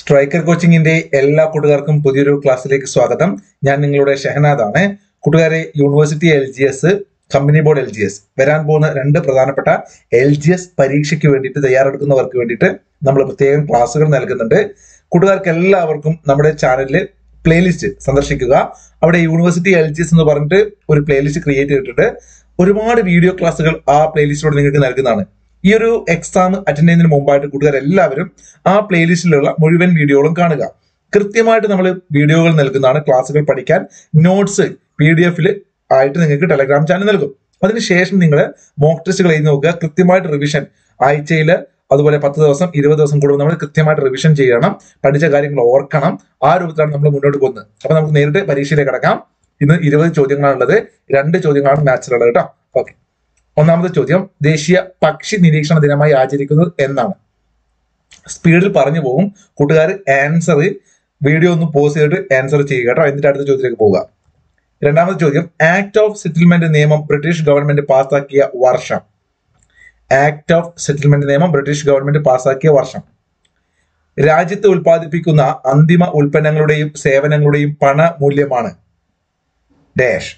striker കോച്ചിങ്ങിന്റെ എല്ലാ കൂട്ടുകാർക്കും പുതിയൊരു ക്ലാസ്സിലേക്ക് സ്വാഗതം ഞാൻ നിങ്ങളുടെ ഷെഹനാദ് ആണ് കൂട്ടുകാരെ university L G S company board L G S വരാൻ പോകുന്ന രണ്ട് പ്രധാനപ്പെട്ട എൽ ജി എസ് പരീക്ഷയ്ക്ക് വേണ്ടിയിട്ട് തയ്യാറെടുക്കുന്നവർക്ക് വേണ്ടിയിട്ട് നമ്മൾ പ്രത്യേകം ക്ലാസ്സുകൾ നൽകുന്നുണ്ട് കൂട്ടുകാർക്ക് എല്ലാവർക്കും നമ്മുടെ ചാനലിൽ പ്ലേലിസ്റ്റ് സന്ദർശിക്കുക അവിടെ യൂണിവേഴ്സിറ്റി എൽ ജി എസ് എന്ന് പറഞ്ഞിട്ട് ഒരു പ്ലേലിസ്റ്റ് ക്രിയേറ്റ് ചെയ്തിട്ടുണ്ട് ഒരുപാട് വീഡിയോ ക്ലാസ്സുകൾ ആ പ്ലേലിസ്റ്റിലൂടെ നിങ്ങൾക്ക് നൽകുന്നതാണ് ഈ ഒരു എക്സാം അറ്റൻഡ് ചെയ്യുന്നതിന് മുമ്പായിട്ട് കൂട്ടുകാർ എല്ലാവരും ആ പ്ലേലിസ്റ്റിലുള്ള മുഴുവൻ വീഡിയോകളും കാണുക കൃത്യമായിട്ട് നമ്മൾ വീഡിയോകൾ നൽകുന്നതാണ് ക്ലാസ്സുകൾ പഠിക്കാൻ നോട്ട്സ് പി ഡി എഫിൽ ആയിട്ട് നിങ്ങൾക്ക് ടെലഗ്രാം ചാനൽ നൽകും അതിനുശേഷം നിങ്ങൾ മോക്ക് ടെസ്റ്റുകൾ എഴുതി നോക്കുക കൃത്യമായിട്ട് റിവിഷൻ ആഴ്ചയിൽ അതുപോലെ പത്ത് ദിവസം ഇരുപത് ദിവസം കൂടുമ്പോൾ നമ്മൾ കൃത്യമായിട്ട് റിവിഷൻ ചെയ്യണം പഠിച്ച കാര്യങ്ങൾ ഓർക്കണം ആ രൂപത്തിലാണ് നമ്മൾ മുന്നോട്ട് പോകുന്നത് അപ്പൊ നമുക്ക് നേരിട്ട് പരീക്ഷയിലേക്ക് കടക്കാം ഇന്ന് ഇരുപത് ചോദ്യങ്ങളാണുള്ളത് രണ്ട് ചോദ്യങ്ങളാണ് മാച്ചിലുള്ളത് കേട്ടോ ഓക്കെ ഒന്നാമത്തെ ചോദ്യം ദേശീയ പക്ഷി നിരീക്ഷണ ദിനമായി ആചരിക്കുന്നത് എന്നാണ് സ്പീഡിൽ പറഞ്ഞു പോകും കൂട്ടുകാർ ആൻസർ വീഡിയോ ഒന്ന് പോസ് ചെയ്തിട്ട് ആൻസർ ചെയ്യുക കേട്ടോ എന്നിട്ട് അടുത്ത ചോദ്യത്തിലേക്ക് പോവുക രണ്ടാമത്തെ ചോദ്യം ആക്ട് ഓഫ് സെറ്റിൽമെന്റ് നിയമം ബ്രിട്ടീഷ് ഗവൺമെന്റ് പാസാക്കിയ വർഷം ആക്ട് ഓഫ് സെറ്റിൽമെന്റ് നിയമം ബ്രിട്ടീഷ് ഗവൺമെന്റ് പാസാക്കിയ വർഷം രാജ്യത്ത് ഉൽപ്പാദിപ്പിക്കുന്ന അന്തിമ ഉൽപ്പന്നങ്ങളുടെയും സേവനങ്ങളുടെയും പണ മൂല്യമാണ് ഡാഷ്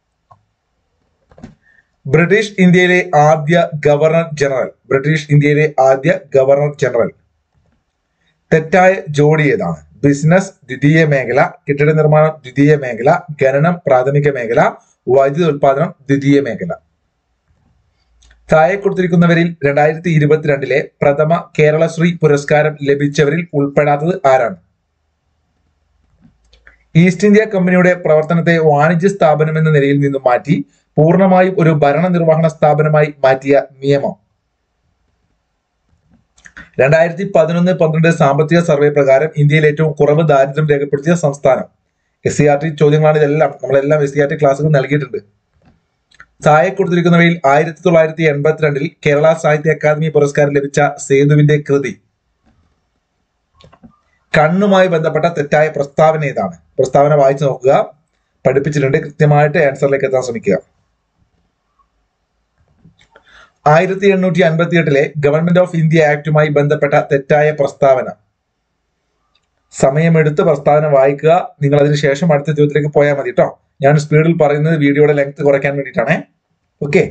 ബ്രിട്ടീഷ് ഇന്ത്യയിലെ ആദ്യ ഗവർണർ ജനറൽ ബ്രിട്ടീഷ് ഇന്ത്യയിലെ ആദ്യ ഗവർണർ ജനറൽ തെറ്റായ ജോഡി ഏതാണ് ബിസിനസ് ദ്വിതീയ മേഖല കെട്ടിട നിർമ്മാണം ദ്വിതീയ മേഖല ഖനനം പ്രാഥമിക മേഖല വൈദ്യുതി ഉൽപാദനം ദ്വിതീയ മേഖല താഴെ കൊടുത്തിരിക്കുന്നവരിൽ രണ്ടായിരത്തി ഇരുപത്തിരണ്ടിലെ പ്രഥമ കേരളശ്രീ പുരസ്കാരം ലഭിച്ചവരിൽ ഉൾപ്പെടാത്തത് ആരാണ് ഈസ്റ്റ് ഇന്ത്യ കമ്പനിയുടെ പ്രവർത്തനത്തെ വാണിജ്യ സ്ഥാപനം എന്ന നിലയിൽ നിന്നും മാറ്റി പൂർണ്ണമായും ഒരു ഭരണനിർവഹണ സ്ഥാപനമായി മാറ്റിയ നിയമം രണ്ടായിരത്തി പതിനൊന്ന് പന്ത്രണ്ട് സാമ്പത്തിക സർവേ പ്രകാരം ഇന്ത്യയിൽ ഏറ്റവും കുറവ് ദാരിദ്ര്യം രേഖപ്പെടുത്തിയ സംസ്ഥാനം എസ് സി ആർ ടി ചോദ്യങ്ങളാണ് ഇതെല്ലാം നമ്മളെല്ലാം എസ് സി ആർ ടി ക്ലാസ്സുകൾ നൽകിയിട്ടുണ്ട് താഴെ കൊടുത്തിരിക്കുന്നവയിൽ ആയിരത്തി തൊള്ളായിരത്തി എൺപത്തിരണ്ടിൽ കേരള സാഹിത്യ അക്കാദമി പുരസ്കാരം ലഭിച്ച സേതുവിന്റെ കൃതി കണ്ണുമായി ബന്ധപ്പെട്ട തെറ്റായ പ്രസ്താവന ഏതാണ് പ്രസ്താവന വായിച്ചു നോക്കുക പഠിപ്പിച്ചിട്ടുണ്ട് കൃത്യമായിട്ട് ആൻസറിലേക്ക് എത്താൻ ശ്രമിക്കുക ആയിരത്തി എണ്ണൂറ്റി അൻപത്തി എട്ടിലെ ഗവൺമെന്റ് ഓഫ് ഇന്ത്യ ആക്ടുമായി ബന്ധപ്പെട്ട തെറ്റായ പ്രസ്താവന സമയമെടുത്ത് പ്രസ്താവന വായിക്കുക നിങ്ങൾ അതിനുശേഷം അടുത്ത ചോദ്യത്തിലേക്ക് പോയാൽ മതി കേട്ടോ ഞാൻ സ്പീഡിൽ പറയുന്നത് വീഡിയോയുടെ ലെങ്ത് കുറയ്ക്കാൻ വേണ്ടിയിട്ടാണേ ഓക്കെ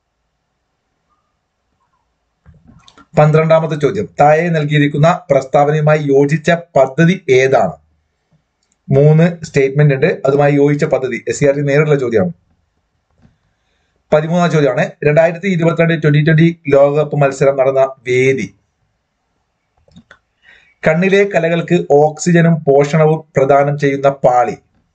പന്ത്രണ്ടാമത്തെ ചോദ്യം താഴെ നൽകിയിരിക്കുന്ന പ്രസ്താവനയുമായി യോജിച്ച പദ്ധതി ഏതാണ് മൂന്ന് സ്റ്റേറ്റ്മെന്റ് ഉണ്ട് അതുമായി യോജിച്ച പദ്ധതി എസ് സി ആർ ടി നേരിട്ടുള്ള ചോദ്യമാണ് പതിമൂന്നാം ചോദ്യമാണ് രണ്ടായിരത്തി ഇരുപത്തിരണ്ട് ട്വന്റി ട്വന്റി ലോകകപ്പ് മത്സരം നടന്ന വേദി കണ്ണിലെ കലകൾക്ക് ഓക്സിജനും പോഷണവും പ്രദാനം ചെയ്യുന്ന പാളി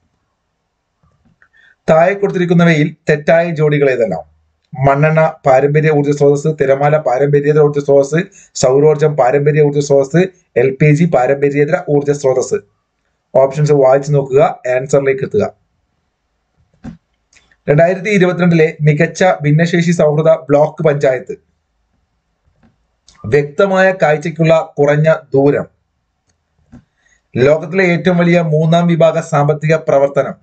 താഴെ കൊടുത്തിരിക്കുന്നവയിൽ തെറ്റായ ജോഡികൾ ഏതെല്ലാം മണ്ണെണ്ണ പാരമ്പര്യ ഊർജ്ജ സ്രോതസ് തിരമാല പാരമ്പര്യേതര ഊർജ്ജ സ്രോതസ് സൗരോർജ്ജം പാരമ്പര്യ ഊർജ്ജ സ്രോതസ് എൽ പി ജി പാരമ്പര്യേതര ഊർജ്ജ സ്രോതസ് ഓപ്ഷൻസ് വായിച്ചു നോക്കുക ആൻസറിലേക്ക് എത്തുക രണ്ടായിരത്തി ഇരുപത്തിരണ്ടിലെ മികച്ച ഭിന്നശേഷി സൗഹൃദ ബ്ലോക്ക് പഞ്ചായത്ത് വ്യക്തമായ കാഴ്ചയ്ക്കുള്ള കുറഞ്ഞ ദൂരം ലോകത്തിലെ ഏറ്റവും വലിയ മൂന്നാം വിഭാഗ സാമ്പത്തിക പ്രവർത്തനം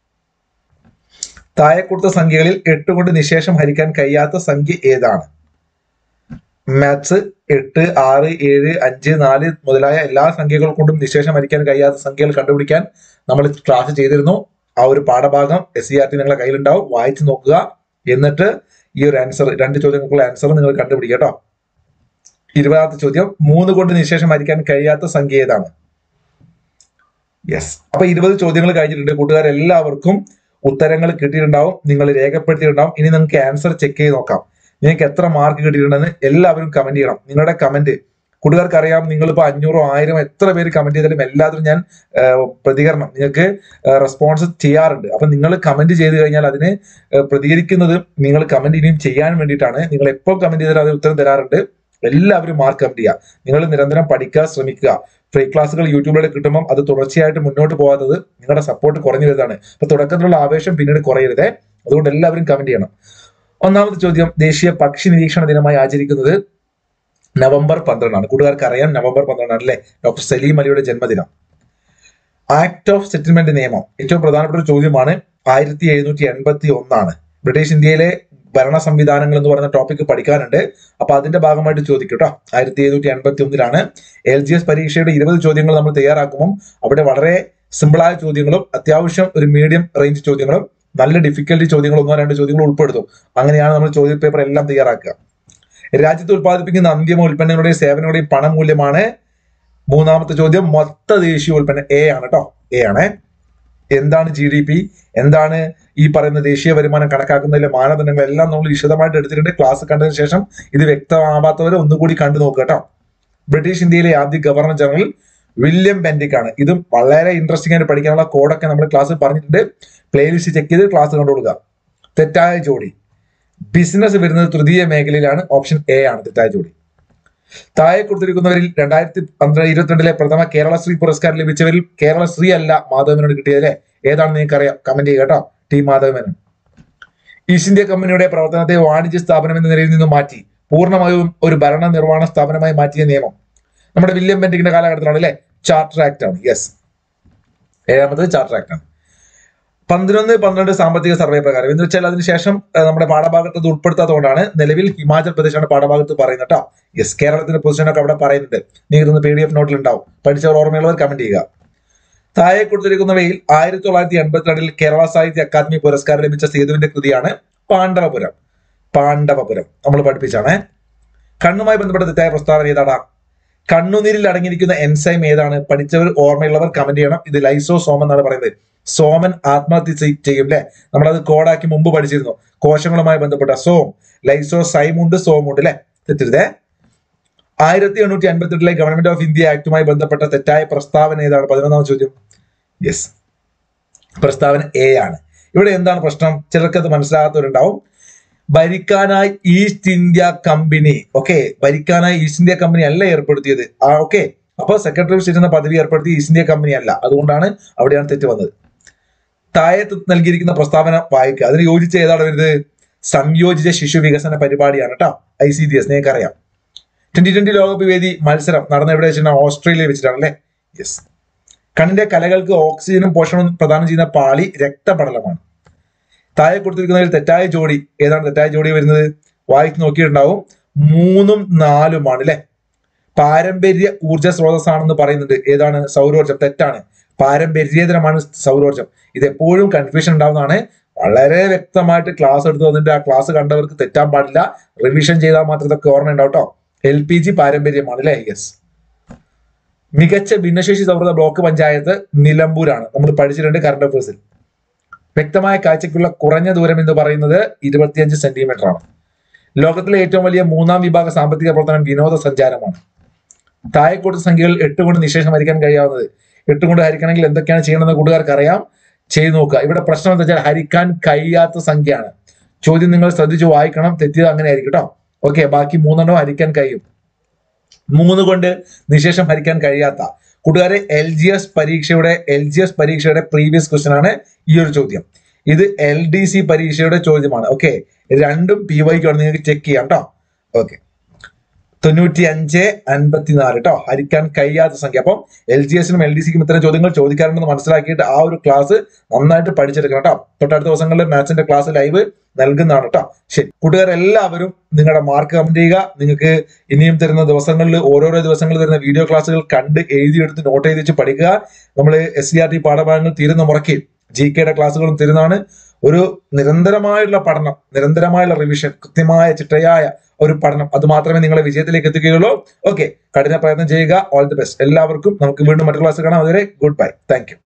താഴെ കൊടുത്ത സംഖ്യകളിൽ എട്ട് കൊണ്ട് നിശേഷം ഹരിക്കാൻ കഴിയാത്ത സംഖ്യ ഏതാണ് മാത്സ് എട്ട് ആറ് ഏഴ് അഞ്ച് നാല് മുതലായ എല്ലാ സംഖ്യകൾ കൊണ്ടും നിശേഷം ഹരിക്കാൻ കഴിയാത്ത സംഖ്യകൾ കണ്ടുപിടിക്കാൻ നമ്മൾ ക്ലാസ് ചെയ്തിരുന്നു ആ ഒരു പാഠഭാഗം എസ് സി ആർ ടി നിങ്ങളുടെ കയ്യിലുണ്ടാവും വായിച്ചു നോക്കുക എന്നിട്ട് ഈ ഒരു ആൻസർ രണ്ട് ചോദ്യങ്ങൾക്കുള്ള ആൻസർ നിങ്ങൾ കണ്ടുപിടിക്കുക കേട്ടോ ഇരുപതാമത്തെ ചോദ്യം മൂന്ന് കൊണ്ട് നിശേഷം ഹരിക്കാൻ കഴിയാത്ത സംഖ്യ ഏതാണ് യെസ് അപ്പൊ ഇരുപത് ചോദ്യങ്ങൾ കഴിഞ്ഞിട്ടുണ്ട് കൂട്ടുകാരെല്ലാവർക്കും ഉത്തരങ്ങൾ കിട്ടിയിട്ടുണ്ടാവും നിങ്ങൾ രേഖപ്പെടുത്തിയിട്ടുണ്ടാവും ഇനി നിങ്ങൾക്ക് ആൻസർ ചെക്ക് ചെയ്ത് നോക്കാം നിങ്ങൾക്ക് എത്ര മാർക്ക് കിട്ടിയിട്ടുണ്ടെന്ന് എല്ലാവരും കമന്റ് ചെയ്യണം നിങ്ങളുടെ കമന്റ് കൂട്ടുകാർക്ക് അറിയാം നിങ്ങളിപ്പോൾ അഞ്ഞൂറോ ആയിരം എത്ര പേര് കമന്റ് ചെയ്താലും എല്ലാത്തിനും ഞാൻ പ്രതികരണം നിങ്ങൾക്ക് റെസ്പോൺസ് ചെയ്യാറുണ്ട് അപ്പൊ നിങ്ങൾ കമന്റ് ചെയ്ത് കഴിഞ്ഞാൽ അതിന് പ്രതികരിക്കുന്നത് നിങ്ങൾ കമന്റ് ഇനിയും ചെയ്യാൻ വേണ്ടിയിട്ടാണ് നിങ്ങൾ എപ്പോൾ കമന്റ് ചെയ്താലും അത് ഉത്തരം തരാറുണ്ട് എല്ലാവരും മാർക്ക് കമന്റ് ചെയ്യുക നിങ്ങൾ നിരന്തരം പഠിക്കുക ശ്രമിക്കുക ഫ്രീ ക്ലാസ്സുകൾ യൂട്യൂബിലൂടെ കിട്ടുമ്പോൾ അത് തുടർച്ചയായിട്ട് മുന്നോട്ട് പോകാത്തത് നിങ്ങളുടെ സപ്പോർട്ട് കുറഞ്ഞു വരുന്നതാണ് അപ്പൊ തുടക്കത്തിലുള്ള ആവേശം പിന്നീട് കുറയരുതേ അതുകൊണ്ട് എല്ലാവരും കമന്റ് ചെയ്യണം ഒന്നാമത്തെ ചോദ്യം ദേശീയ പക്ഷി നിരീക്ഷണ ദിനമായി ആചരിക്കുന്നത് നവംബർ പന്ത്രണ്ടാണ് കൂട്ടുകാർക്ക് അറിയാം നവംബർ പന്ത്രണ്ടാണ് അല്ലേ ഡോക്ടർ സലീം അലിയുടെ ജന്മദിനം ആക്ട് ഓഫ് സെറ്റിൽമെന്റ് നിയമം ഏറ്റവും പ്രധാനപ്പെട്ട ഒരു ചോദ്യമാണ് ആയിരത്തി എഴുന്നൂറ്റി എൺപത്തി ഒന്നാണ് ബ്രിട്ടീഷ് ഇന്ത്യയിലെ ഭരണ സംവിധാനങ്ങൾ എന്ന് പറയുന്ന ടോപ്പിക് പഠിക്കാനുണ്ട് അപ്പൊ അതിന്റെ ഭാഗമായിട്ട് ചോദിക്കും കേട്ടോ ആയിരത്തി എഴുന്നൂറ്റി എൺപത്തി ഒന്നിലാണ് എൽ ജി എസ് പരീക്ഷയുടെ ഇരുപത് ചോദ്യങ്ങൾ നമ്മൾ തയ്യാറാക്കുമ്പോൾ അവിടെ വളരെ സിമ്പിളായ ചോദ്യങ്ങളും അത്യാവശ്യം ഒരു മീഡിയം റേഞ്ച് ചോദ്യങ്ങളും നല്ല ഡിഫിക്കൽട്ടി ചോദ്യങ്ങൾ ഒന്നോ രണ്ടോ ചോദ്യങ്ങൾ ഉൾപ്പെടുത്തും അങ്ങനെയാണ് നമ്മൾ ചോദ്യ പേപ്പർ എല്ലാം തയ്യാറാക്കുക രാജ്യത്ത് ഉത്പാദിപ്പിക്കുന്ന അന്തിമ ഉൽപ്പന്നങ്ങളുടെയും സേവനങ്ങളുടെയും പണമൂല്യമാണ് മൂന്നാമത്തെ ചോദ്യം മൊത്ത ദേശീയ ഉൽപ്പന്നം എ ആണ് കേട്ടോ എ ആണ് എന്താണ് ജി ഡി പി എന്താണ് ഈ പറയുന്ന ദേശീയ വരുമാനം കണക്കാക്കുന്നതിലെ മാനദണ്ഡങ്ങൾ എല്ലാം നമ്മൾ വിശദമായിട്ട് എടുത്തിട്ടുണ്ട് ക്ലാസ് കണ്ടതിന് ശേഷം ഇത് വ്യക്തമാവാത്തവരെ ഒന്നുകൂടി കണ്ടു നോക്കുക കേട്ടോ ബ്രിട്ടീഷ് ഇന്ത്യയിലെ ആദ്യ ഗവർണർ ജനറൽ വില്യം ബെൻഡിക് ആണ് ഇതും വളരെ ഇൻട്രസ്റ്റിംഗ് ആയിട്ട് പഠിക്കാനുള്ള കോഡൊക്കെ നമ്മൾ ക്ലാസ്സിൽ പറഞ്ഞിട്ടുണ്ട് പ്ലേലിസ്റ്റ് ചെക്ക് ചെയ്ത് ക്ലാസ് കണ്ടുകൊടുക്കുക തെറ്റായ ജോഡി ബിസിനസ് വരുന്നത് തൃതീയ മേഖലയിലാണ് ഓപ്ഷൻ എ ആണ് തെറ്റായ ജോഡി താഴെ കൊടുത്തിരിക്കുന്നവരിൽ രണ്ടായിരത്തി പന്ത്രണ്ട് ഇരുപത്തിരണ്ടിലെ പ്രഥമ കേരളശ്രീ പുരസ്കാരം ലഭിച്ചവരിൽ കേരളശ്രീ അല്ല മാധവമേനോട് കിട്ടിയതല്ലേ ഏതാണെന്ന് നിങ്ങൾക്ക് അറിയാം കമന്റ് ചെയ്യുക കേട്ടോ ടി മാധവമേനോൻ ഈസ്റ്റ് ഇന്ത്യ കമ്പനിയുടെ പ്രവർത്തനത്തെ വാണിജ്യ സ്ഥാപനം എന്ന നിലയിൽ നിന്ന് മാറ്റി പൂർണ്ണമായും ഒരു ഭരണ നിർവ്വഹണ സ്ഥാപനമായി മാറ്റിയ നിയമം നമ്മുടെ വില്യം ബെന്റിങ്ങിന്റെ കാലഘട്ടത്തിലാണ് അല്ലെ ചാർട്ടർ ആക്ട് ആണ് യെസ് ഏഴാമത്തത് ചാർട്ടർ ആക്ട് ആണ് പതിനൊന്ന് പന്ത്രണ്ട് സാമ്പത്തിക സർവേ പ്രകാരം എന്ന് വെച്ചാൽ അതിനുശേഷം ഏഹ്, നമ്മുടെ പാഠഭാഗത്ത് അത് ഉൾപ്പെടുത്താത്തതുകൊണ്ടാണ് നിലവിൽ ഹിമാചൽ പ്രദേശാണ് പാഠഭാഗത്ത് പറയുന്നത് കേട്ടോ യെസ് കേരളത്തിന്റെ പൊസിഷനൊക്കെ അവിടെ പറയുന്നുണ്ട് നിങ്ങൾക്ക് പി ഡി എഫ് നോട്ടിൽ ഉണ്ടാവും പഠിച്ചവർ ഓർമ്മയുള്ളവർ കമന്റ് ചെയ്യുക താഴെ കൊടുത്തിരിക്കുന്നവയിൽ ആയിരത്തി തൊള്ളായിരത്തി എൺപത്തിരണ്ടിൽ കേരള സാഹിത്യ അക്കാദമി പുരസ്കാരം ലഭിച്ച സേതുവിന്റെ കൃതിയാണ് പാണ്ഡവപുരം പാണ്ഡവപുരം നമ്മൾ പഠിപ്പിച്ചാണ് കണ്ണുമായി ബന്ധപ്പെട്ട തെറ്റായ പ്രസ്താവന ഏതാടാ കണ്ണുനീരിൽ അടങ്ങിയിരിക്കുന്ന എൻസൈം ഏതാണ് പഠിച്ചവർ ഓർമ്മയുള്ളവർ കമന്റ് ചെയ്യണം ഇത് ലൈസോ സോം എന്നാണ് പറയുന്നത് സോമൻ ആത്മഹത്യ ചെയ്- ചെയ്യും അല്ലെ നമ്മളത് കോഡാക്കി മുമ്പ് പഠിച്ചിരുന്നു കോശങ്ങളുമായി ബന്ധപ്പെട്ട സോം ലൈസോ സൈമുണ്ട് സോമുണ്ട് അല്ലെ തെറ്റരുതേ ആയിരത്തി എണ്ണൂറ്റി അൻപത്തെട്ടിലെ ഗവൺമെന്റ് ഓഫ് ഇന്ത്യ ആക്ടുമായി ബന്ധപ്പെട്ട തെറ്റായ പ്രസ്താവന ഏതാണ് പതിനൊന്നാം ചോദ്യം യെസ് പ്രസ്താവന എ ആണ് ഇവിടെ എന്താണ് പ്രശ്നം ചിലർക്ക് അത് മനസ്സിലാകാത്തവരുണ്ടാവും ഭരിക്കാനായി ഈസ്റ്റ് ഇന്ത്യ കമ്പനി ഓക്കെ ഭരിക്കാനായി ഈസ്റ്റ് ഇന്ത്യ കമ്പനി അല്ല ഏർപ്പെടുത്തിയത് ആ ഓക്കെ അപ്പോൾ സെക്രട്ടറി ഓഫ് സ്റ്റേറ്റ് എന്ന പദവി ഏർപ്പെടുത്തിയ ഈസ്റ്റ് ഇന്ത്യ കമ്പനി അല്ല അതുകൊണ്ടാണ് അവിടെയാണ് തെറ്റ് വന്നത് താഴത്ത് നൽകിയിരിക്കുന്ന പ്രസ്താവന വായിക്കുക അതിന് യോജിച്ച ഏതാണ് വരുന്നത് സംയോജിത ശിശു വികസന പരിപാടിയാണ് കേട്ടോ ഐ സി ഡി എസ് നിങ്ങൾക്ക് അറിയാം ട്വന്റി ട്വന്റി ലോകകപ്പ് വേദി മത്സരം നടന്ന എവിടെ വെച്ചാണ് ഓസ്ട്രേലിയയിൽ വെച്ചിട്ടാണ് അല്ലേ യെസ് കണ്ണിന്റെ കലകൾക്ക് ഓക്സിജനും പോഷണവും പ്രദാനം ചെയ്യുന്ന പാളി രക്തപടലമാണ് താഴെ കൊടുത്തിരിക്കുന്നതിൽ തെറ്റായ ജോഡി ഏതാണ് തെറ്റായ ജോഡി വരുന്നത് വായിച്ച് നോക്കിയിട്ടുണ്ടാവും മൂന്നും നാലുമാണ് അല്ലെ പാരമ്പര്യ ഊർജ സ്രോതസ്സാണെന്ന് പറയുന്നുണ്ട് ഏതാണ് സൗരോർജം തെറ്റാണ് പാരമ്പര്യേതരമാണ് സൗരോർജം ഇത് എപ്പോഴും കൺഫ്യൂഷൻ ഉണ്ടാവുന്നതാണ് വളരെ വ്യക്തമായിട്ട് ക്ലാസ് എടുത്ത് വന്നിട്ട് ആ ക്ലാസ് കണ്ടവർക്ക് തെറ്റാൻ പാടില്ല റിവിഷൻ ചെയ്താൽ മാത്രം ഇതൊക്കെ ഓർമ്മ ഉണ്ടാവും കേട്ടോ എൽ പി ജി പാരമ്പര്യമാണ് അല്ലെ യെസ് മികച്ച ഭിന്നശേഷി സൗഹൃദ ബ്ലോക്ക് പഞ്ചായത്ത് നിലമ്പൂരാണ് നമ്മൾ പഠിച്ചിട്ടുണ്ട് കറണ്ട് അഫേഴ്സിൽ വ്യക്തമായ കാഴ്ചയ്ക്കുള്ള കുറഞ്ഞ ദൂരം എന്ന് പറയുന്നത് ഇരുപത്തിയഞ്ച് സെന്റിമീറ്റർ ആണ് ലോകത്തിലെ ഏറ്റവും വലിയ മൂന്നാം വിഭാഗ സാമ്പത്തിക പ്രവർത്തനം വിനോദസഞ്ചാരമാണ് താഴെ കൊടുത്ത സംഖ്യകൾ എട്ട് കൊണ്ട് നിശേഷം ഹരിക്കാൻ കഴിയാവുന്നത് എട്ട് കൊണ്ട് ഹരിക്കണമെങ്കിൽ എന്തൊക്കെയാണ് ചെയ്യണമെന്ന് കൂട്ടുകാർക്ക് അറിയാം ചെയ്തു നോക്കുക ഇവിടെ പ്രശ്നം എന്താ വെച്ചാൽ ഹരിക്കാൻ കഴിയാത്ത സംഖ്യയാണ് ചോദ്യം നിങ്ങൾ ശ്രദ്ധിച്ച് വായിക്കണം തെറ്റിയത് അങ്ങനെ ആയിരിക്കും കേട്ടോ ഓക്കെ ബാക്കി മൂന്നെണ്ണം ഹരിക്കാൻ കഴിയും മൂന്ന് കൊണ്ട് നിശേഷം ഹരിക്കാൻ കഴിയാത്ത കൂട്ടുകാരെ എൽ ജി എസ് പരീക്ഷയുടെ എൽ ജി എസ് പരീക്ഷയുടെ പ്രീവിയസ് ക്വസ്റ്റ്യൻ ആണ് ഈ ഒരു ചോദ്യം ഇത് എൽ ഡി സി പരീക്ഷയുടെ ചോദ്യമാണ് ഓക്കെ രണ്ടും പി വൈക്കാണ് നിങ്ങൾക്ക് ചെക്ക് ചെയ്യാം കേട്ടോ ഓക്കെ തൊണ്ണൂറ്റി അഞ്ച് അൻപത്തിനാല് കേട്ടോ ഹരിക്കാൻ കഴിയാത്ത സംഖ്യ അപ്പം എൽ ജി എസിനും എൽ ഡി സിക്കും ഇത്തരം ചോദ്യങ്ങൾ ചോദിക്കാറുണ്ടെന്ന് മനസ്സിലാക്കിയിട്ട് ആ ഒരു ക്ലാസ് നന്നായിട്ട് പഠിച്ചെടുക്കണം കേട്ടോ തൊട്ടടുത്ത ദിവസങ്ങളിൽ മാത്സിന്റെ ക്ലാസ് ലൈവ് നൽകുന്നതാണ് കേട്ടോ ശരി കൂട്ടുകാർ എല്ലാവരും നിങ്ങളുടെ മാർക്ക് കമന്റ് ചെയ്യുക നിങ്ങൾക്ക് ഇനിയും തരുന്ന ദിവസങ്ങളിൽ ഓരോരോ ദിവസങ്ങളിൽ തരുന്ന വീഡിയോ ക്ലാസ്സുകൾ കണ്ട് എഴുതിയെടുത്ത് നോട്ട് ചെയ്ത് വെച്ച് പഠിക്കുക നമ്മൾ എസ് സി ആർ ടി പാഠഭാഗങ്ങൾ തീരുന്ന മുറയ്ക്ക് ജി കെയുടെ ക്ലാസ്സുകളും തരുന്നതാണ് ഒരു നിരന്തരമായുള്ള പഠനം നിരന്തരമായുള്ള റിവിഷൻ കൃത്യമായ ചിട്ടയായ ഒരു പഠനം അത് മാത്രമേ നിങ്ങളെ വിജയത്തിലേക്ക് എത്തിക്കുകയുള്ളൂ ഓക്കെ കഠിന പ്രയത്നം ചെയ്യുക ഓൾ ദി ബെസ്റ്റ് എല്ലാവർക്കും നമുക്ക് വീണ്ടും മറ്റു ക്ലാസ് കാണാം അതുവരെ ഗുഡ് ബൈ താങ്ക് യു